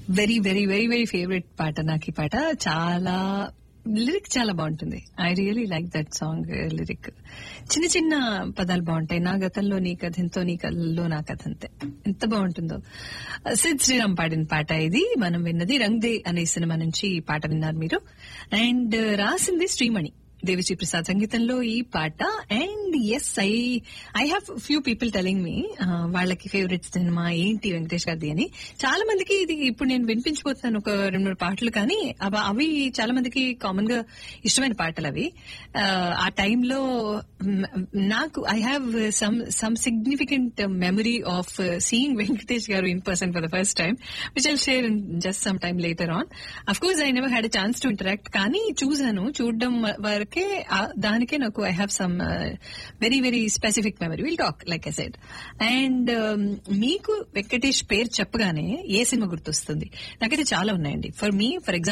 very very very very favourite పాట నాకు ఈ పాట చాలా లిరిక్ చాలా బాగుంటుంది I really like that song lyric చిన్న చిన్న పదాలు బాగుంటాయి నా గతంలో నీ కథ ఎంతో నీ కథలో నా కథ అంతే ఎంత బాగుంటుందో సిద్ శ్రీరామ్ పాడిన పాట ఇది మనం విన్నది రంగ్ దే అనే సినిమా నుంచి ఈ పాట విన్నారు మీరు అండ్ రాసింది శ్రీమణి దేవిశ్రీ ప్రసాద్ సంగీతంలో ఈ పాట and yes I I have few people telling me వాళ్ళకి ఫేవరెట్ సినిమా ఏంటి వెంకటేష్ గారిది అని చాలా మందికి ఇది ఇప్పుడు నేను వినిపించబోతున్నాను ఒక రెండు మూడు పాటలు కానీ అవ- అవి చాలా మందికి కామన్ గా ఇష్టమైన పాటలు అవి ఆ, ఆ టైంలో మ్, నాకు I have some some significant memory of seeing Venkatesh garu in person for the first time which I'll share just some time later on of course I never had chance to interact కానీ చూసాను చూడడం వరకే ఆ, దానికే నాకు I have some very very specific memory will talk like I said and మీకు వెంకటేష్ పేరు చెప్పగానే ఏ సినిమా గుర్తొస్తుంది నాకైతే చాలా ఉన్నాయండి ఫర్ మీ ఫర్ ఎగ్జాంపుల్